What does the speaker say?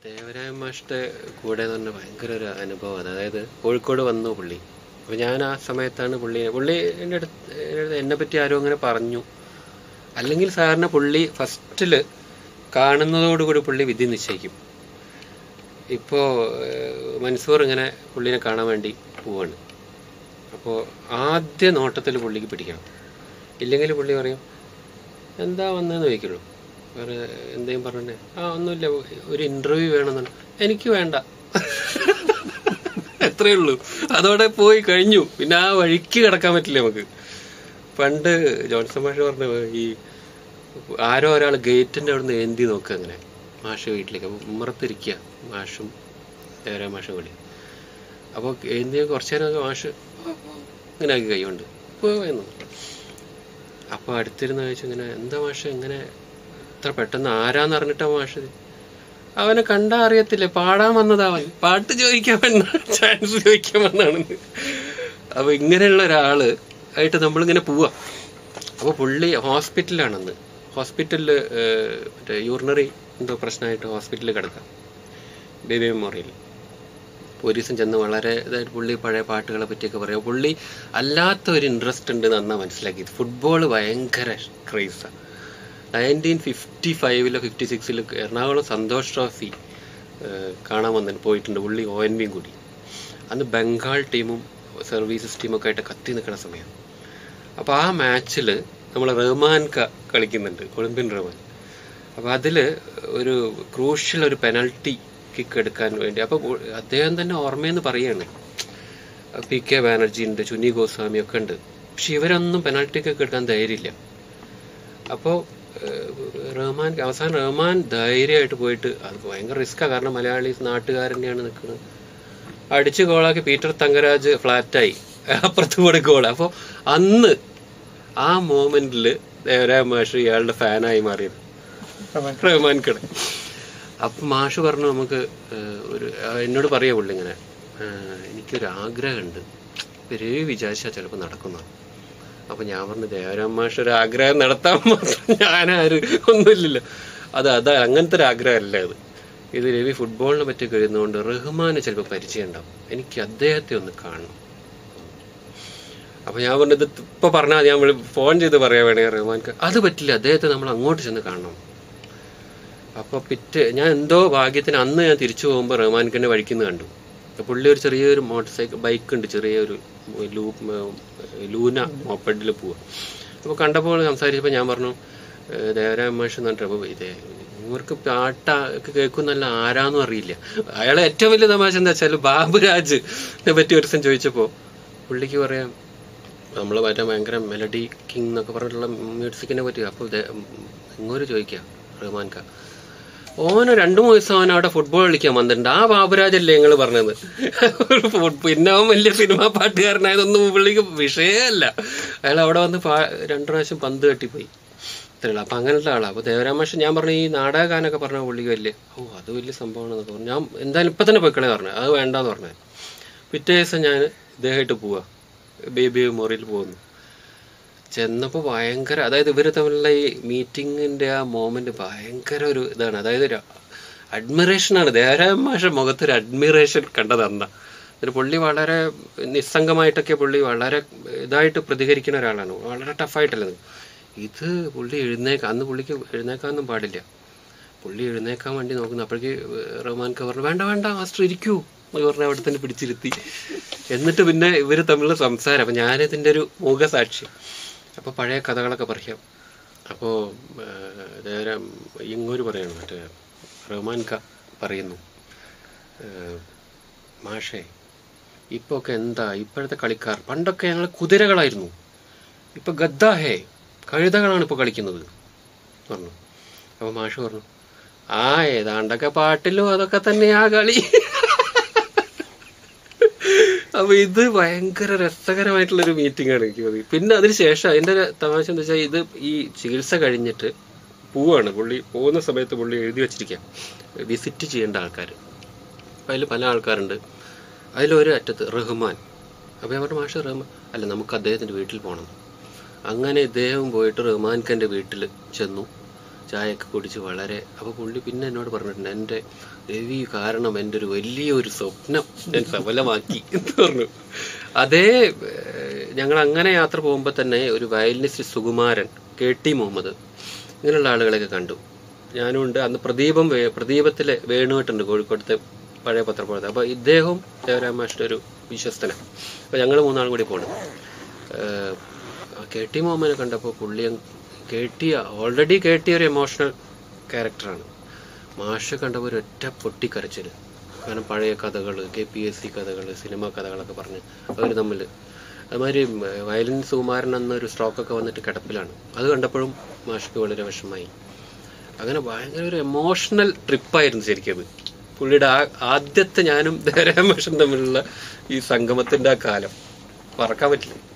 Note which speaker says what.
Speaker 1: ദേവരായ മാഷിന്റെ കൂടെ എന്ന് പറഞ്ഞാൽ ഭയങ്കര ഒരു അനുഭവമാണ് അതായത് കോഴിക്കോട് വന്നു പുള്ളി അപ്പൊ ഞാൻ ആ സമയത്താണ് പുള്ളി പുള്ളി എൻ്റെ അടുത്ത് എൻ്റെ അടുത്ത് എന്നെ പറ്റി ആരും അങ്ങനെ പറഞ്ഞു അല്ലെങ്കിൽ സാറിന് പുള്ളി ഫസ്റ്റില് കാണുന്നതോടുകൂടി പുള്ളി വിധി നിശ്ചയിക്കും ഇപ്പോ ഏഹ്, മൻസൂർ ഇങ്ങനെ പുള്ളിനെ കാണാൻ വേണ്ടി പോവാണ് അപ്പോൾ ആദ്യ നോട്ടത്തിൽ പുള്ളിക്ക് പിടിക്കണം ഇല്ലെങ്കിൽ പുള്ളി പറയും എന്താ വന്നതെന്ന് ചോദിക്കുള്ളൂ വേറെ എന്തെങ്കിലും പറഞ്ഞേ ആ ഒന്നുമില്ല ഒരു ഇന്റർവ്യൂ വേണമെന്നാണ് എനിക്ക് വേണ്ട എത്രയേ ഉള്ളൂ അതോടെ പോയി കഴിഞ്ഞു പിന്നെ ആ വഴിക്ക് കിടക്കാൻ പറ്റില്ല നമുക്ക് പണ്ട് ജോൺസൺ മാഷ് പറഞ്ഞു ഈ ആരോ ഒരാൾ ഗേറ്റിന്റെ അവിടെ നിന്ന് ഏന്തി നോക്കുക അങ്ങനെ മാഷ് വീട്ടിലേക്ക് അപ്പൊ ഉമ്മറത്തിരിക്കുക മാഷും വേറെ മാഷും കൂടി അപ്പോൾ ഏന്തി കുറച്ചു നേരം മാഷ് ഇങ്ങനെ ആക്കി കൈകൊണ്ട് പോയെന്നു അപ്പൊ അടുത്തിരുന്ന് ചോദിച്ചു ഇങ്ങനെ എന്താ മാഷ് ഇങ്ങനെ ഇത്ര പെട്ടെന്ന് ആരാന്ന് അറിഞ്ഞിട്ടാ മാഷ് ഇത്?" അവനെ കണ്ടാ അറിയത്തില്ലേ പാടാൻ വന്നതാ അവൻ പാട്ട് ചോദിക്കാൻ വന്ന ചാൻസ് ചോദിക്കാൻ വന്നാണെന്ന് അപ്പൊ ഇങ്ങനെയുള്ള ഒരാള് ആയിട്ട് നമ്മളിങ്ങനെ പോവാ അപ്പൊ പുള്ളി ഹോസ്പിറ്റലിലാണെന്ന് ഹോസ്പിറ്റലില് ഏഹ്, മറ്റേ യൂറിനറി എന്തോ പ്രശ്നമായിട്ട് ഹോസ്പിറ്റലിൽ കിടക്കാം ബേബി മെമ്മോറിയൽ പോലീസും ചെന്ന് വളരെ ഇതായിട്ട് പുള്ളി പഴയ പാട്ടുകളെ പറ്റിയൊക്കെ പറയാം പുള്ളി അല്ലാത്ത ഒരു ഇൻട്രസ്റ്റ് ഉണ്ട് എന്നാ മനസ്സിലാക്കിയത് ഫുട്ബോൾ ഭയങ്കര ക്രൈസാണ് നയൻറ്റീൻ ഫിഫ്റ്റി ഫൈവിലോ ഫിഫ്റ്റി സിക്സിലോ എറണാകുളം സന്തോഷ് ട്രോഫി ഏഹ്, കാണാൻ വന്നിട്ട് പോയിട്ടുണ്ട് പുള്ളി ഒ എൻ വിയും കൂടി അന്ന് ബംഗാൾ ടീമും സർവീസസ് ടീമൊക്കെ ആയിട്ട് കത്തി നിൽക്കുന്ന സമയം അപ്പോൾ ആ മാച്ചിൽ നമ്മൾ റഹ്മാൻ ക കളിക്കുന്നുണ്ട് ഒളിമ്പ്യൻ റഹ്മാൻ അപ്പോൾ അതിൽ ഒരു ക്രൂഷ്യൽ ഒരു പെനൽറ്റി കിക്ക് എടുക്കാൻ വേണ്ടി അപ്പോൾ അദ്ദേഹം തന്നെ ഓർമ്മയെന്ന് പറയാണ് പി കെ ബാനർജി ഉണ്ട് ചുനി ഗോസ്വാമി ഒക്കെ ഉണ്ട് പക്ഷെ ഇവരൊന്നും പെനൽറ്റി കിക്ക് എടുക്കാൻ ധൈര്യമില്ല അപ്പോൾ റഹ്മാൻ അവസാനം റഹ്മാൻ ധൈര്യമായിട്ട് പോയിട്ട് അത് ഭയങ്കര റിസ്ക്കാണ് കാരണം മലയാളി നാട്ടുകാരനെയാണ് നിൽക്കുന്നത് അടിച്ച് ഗോളാക്കി പീറ്റർ തങ്കരാജ് ഫ്ലാറ്റായി അപ്പുറത്ത് കൂടെ ഗോൾ അപ്പോൾ അന്ന് ആ മോമെന്റിൽ ദേവരായ മാഷ് ഇയാളുടെ ഫാനായി മാറിയത് റഹ്മാൻ കട അപ്പൊ മാഷ് പറഞ്ഞു നമുക്ക് ഏഹ്, ഒരു ആ, എന്നോട് പറയാ പുള്ളി ഇങ്ങനെ ഏഹ്, എനിക്കൊരു ആഗ്രഹമുണ്ട് രവി വിചാരിച്ചാൽ ചിലപ്പോൾ നടക്കുന്ന അപ്പൊ ഞാൻ പറഞ്ഞു ദേവരാം മാഷ് ഒരു ആഗ്രഹം നടത്താൻ മാത്രം ഞാനാര് ഒന്നുമില്ലല്ലോ അത് അതാ അങ്ങനത്തെ ഒരു ആഗ്രഹമല്ല അത് ഇത് രവി ഫുട്ബോളിനെ പറ്റി കഴിയുന്നതുകൊണ്ട് റഹ്മാന് ചിലപ്പോൾ പരിചയം ഉണ്ടാവും എനിക്ക് അദ്ദേഹത്തെ ഒന്ന് കാണണം അപ്പൊ ഞാൻ പറഞ്ഞത് ഇപ്പൊ പറഞ്ഞാൽ ഞാൻ വിളി- ഫോൺ ചെയ്ത് പറയാൻ വേണേ റഹ്മാൻക്ക് അത് പറ്റില്ല അദ്ദേഹത്തെ നമ്മൾ അങ്ങോട്ട് ചെന്ന് കാണണം അപ്പൊ പിറ്റ് ഞാൻ എന്തോ ഭാഗ്യത്തിന് അന്ന് ഞാൻ തിരിച്ചു പോകുമ്പോൾ റഹ്മാൻഖിന്റെ വഴിക്കുന്ന കണ്ടു അപ്പൊ പുള്ളി ഒരു ചെറിയൊരു മോട്ടോർ സൈക്കിൾ ബൈക്ക് ഉണ്ട് ചെറിയൊരു ലൂ ലൂന മോപ്പഡിൽ പോവാ അപ്പൊ കണ്ടപ്പോൾ സംസാരിച്ചപ്പോൾ ഞാൻ പറഞ്ഞു ഏഹ് ദേവരായ മാഷ് എന്ന് പറഞ്ഞിട്ട് അപ്പൊ ഇതേ ഇവർക്ക് പാട്ട ഒക്കെ കേൾക്കുന്നല്ല ആരാന്നും അറിയില്ല അയാളെ ഏറ്റവും വലിയ തമാശ എന്താ വെച്ചാൽ ബാബുരാജിനെ പറ്റി ഒരു ദിവസം ചോദിച്ചപ്പോ പുള്ളിക്ക് പറയാം നമ്മൾ മറ്റേ ഭയങ്കര മെലഡി കിങ് എന്നൊക്കെ പറഞ്ഞിട്ടുള്ള മ്യൂസിക്കിനെ പറ്റി അപ്പോൾ ഇങ്ങോട്ട് ചോദിക്കാം റഹ്മാൻ ഖാ ഓന് രണ്ടു മൂന്ന് ദിവസം അവൻ അവിടെ ഫുട്ബോൾ കളിക്കാൻ വന്നിട്ടുണ്ട് ആ ബാബുരാജല്ലേ ഞങ്ങൾ പറഞ്ഞത് ഒരു ഫുട്- പിന്നെ അവൻ വലിയ സിനിമാ പാട്ടുകാരനായതൊന്നും പുള്ളിക്ക് വിഷയമല്ല അയാൾ അവിടെ വന്ന് പാ- രണ്ടു പ്രാവശ്യം പന്ത് കെട്ടിപ്പോയി ഇത്രയുള്ള അപ്പൊ അങ്ങനത്തെ ആളാ അപ്പൊ ദേവരാമാഷ് ഞാൻ പറഞ്ഞു ഈ നാടകഗാനൊക്കെ പറഞ്ഞ പുള്ളിക്ക് വലിയ ഓ അത് വലിയ സംഭവമാണെന്നൊക്കെ പറഞ്ഞു ഞാൻ എന്തായാലും ഇപ്പൊ തന്നെ പോയിക്കളെ പറഞ്ഞു അത് വേണ്ടാന്ന് പറഞ്ഞു പിറ്റേ ദിവസം ഞാൻ ഇദ്ദേഹമായിട്ട് പോവാ ബേബി മെമ്മോറിയൽ പോകുന്നു ചെന്നപ്പോൾ ഭയങ്കര അതായത് ഇവർ തമ്മിലുള്ള ഈ മീറ്റിങ്ങിന്റെ ആ മോമെന്റ് ഭയങ്കര ഒരു ഇതാണ് അതായത് ഒരു അഡ്മിറേഷനാണ് ദേവരായ മാഷ മുഖത്തൊരു അഡ്മിറേഷൻ കണ്ടത് അന്ന എന്നിട്ട് പുള്ളി വളരെ നിസ്സംഗമായിട്ടൊക്കെ പുള്ളി വളരെ ഇതായിട്ട് പ്രതികരിക്കുന്ന ഒരാളാണ് വളരെ ടഫായിട്ടല്ല ഇത് പുള്ളി എഴുന്നേക്ക അന്ന് പുള്ളിക്ക് എഴുന്നേക്കാനൊന്നും പാടില്ല പുള്ളി എഴുന്നേക്കാൻ വേണ്ടി നോക്കുന്നു അപ്പോഴേക്ക് റഹ്മാൻ ഖാൻ പറഞ്ഞു വേണ്ട വേണ്ട മാസ്റ്റർ ഇരിക്കൂ എന്ന് പറഞ്ഞ് അവിടെ തന്നെ പിടിച്ചിരുത്തി എന്നിട്ട് പിന്നെ ഇവര് തമ്മിലുള്ള സംസാരം അപ്പൊ ഞാനിതിന്റെ ഒരു മൂകസാക്ഷി അപ്പൊ പഴയ കഥകളൊക്കെ പറയാം അപ്പോ നേരെ ഇങ്ങോര് പറയണം മറ്റേ റഹ്മാൻ ഖാ പറയുന്നു ഏഹ്, മാഷേ ഇപ്പൊ ഒക്കെ എന്താ ഇപ്പോഴത്തെ കളിക്കാർ പണ്ടൊക്കെ ഞങ്ങൾ കുതിരകളായിരുന്നു ഇപ്പൊ ഗദ്ദാഹേ കഴുതകളാണ് ഇപ്പൊ കളിക്കുന്നത് പറഞ്ഞു അപ്പൊ മാഷ് പറഞ്ഞു ആ ഏതാണ്ടൊക്കെ പാട്ടിലും അതൊക്കെ തന്നെയാ കളി അപ്പൊ ഇത് ഭയങ്കര രസകരമായിട്ടുള്ള ഒരു മീറ്റിംഗ് ആണ് എനിക്ക് തോന്നി പിന്നെ അതിനുശേഷം അതിന്റെ ഒരു തമാശ എന്താ വെച്ചാൽ ഇത് ഈ ചികിത്സ കഴിഞ്ഞിട്ട് പോവാണ് പുള്ളി പോകുന്ന സമയത്ത് പുള്ളി എഴുതി വെച്ചിരിക്കുക വിസിറ്റ് ചെയ്യേണ്ട ആൾക്കാർ അപ്പൊ അതിൽ പല ആൾക്കാരുണ്ട് അതിലൊരു അറ്റത്ത് റഹ്മാൻ അപ്പൊ ഞാൻ പറഞ്ഞു മാഷ റഹ്മാൻ അല്ല നമുക്ക് അദ്ദേഹത്തിന്റെ വീട്ടിൽ പോകണം അങ്ങനെ ഇദ്ദേഹം പോയിട്ട് റഹ്മാൻ ഖാന്റെ വീട്ടിൽ ചെന്നു ചായയൊക്കെ കുടിച്ച് വളരെ അപ്പോൾ പുള്ളി പിന്നെ എന്നോട് പറഞ്ഞിട്ടുണ്ട് എൻ്റെ രവി കാരണം എൻ്റെ ഒരു വലിയൊരു സ്വപ്നം ഞാൻ സഫലമാക്കി എന്ന് പറഞ്ഞു അതേ ഏഹ്, ഞങ്ങൾ അങ്ങനെ യാത്ര പോകുമ്പോൾ തന്നെ ഒരു violinist Sukumaran K T Muhammad ഇങ്ങനെയുള്ള ആളുകളെയൊക്കെ കണ്ടു ഞാനും ഉണ്ട് അന്ന് പ്രദീപം വേ- പ്രദീപത്തിലെ വേണുമായിട്ടുണ്ട് കോഴിക്കോടത്തെ പഴയ പത്രപ്രവർത്തകൻ അപ്പോൾ ഇദ്ദേഹവും ദേവരാമാഷിൻ്റെ ഒരു വിശ്വസ്തനാണ് അപ്പോൾ ഞങ്ങൾ മൂന്നാളും കൂടി പോകണം കെ ടി മുഹമ്മദിനെ കണ്ടപ്പോൾ പുള്ളി K T already K T ഒരു എമോഷണൽ ക്യാരക്ടറാണ് മാഷ് കണ്ടപ്പോൾ ഒരു ഒറ്റ പൊട്ടിക്കരച്ചിൽ കാരണം പഴയ കഥകൾ കെ പി എസ് സി കഥകൾ സിനിമ കഥകളൊക്കെ പറഞ്ഞ് അവർ തമ്മിൽ അതുമാതിരി വയലിൻ സുകുമാരൻ എന്നൊരു സ്ട്രോക്കൊക്കെ വന്നിട്ട് കിടപ്പിലാണ് അത് കണ്ടപ്പോഴും മാഷ്ക്ക് വളരെ വിഷമായി അങ്ങനെ ഭയങ്കര ഒരു എമോഷണൽ ട്രിപ്പായിരുന്നു ശരിക്കും അത് പുള്ളിയുടെ ആ ആദ്യത്തെ ഞാനും ദേവരാമേഷൻ തമ്മിലുള്ള ഈ സംഗമത്തിന്റെ ആ കാലം മറക്കാൻ പറ്റില്ല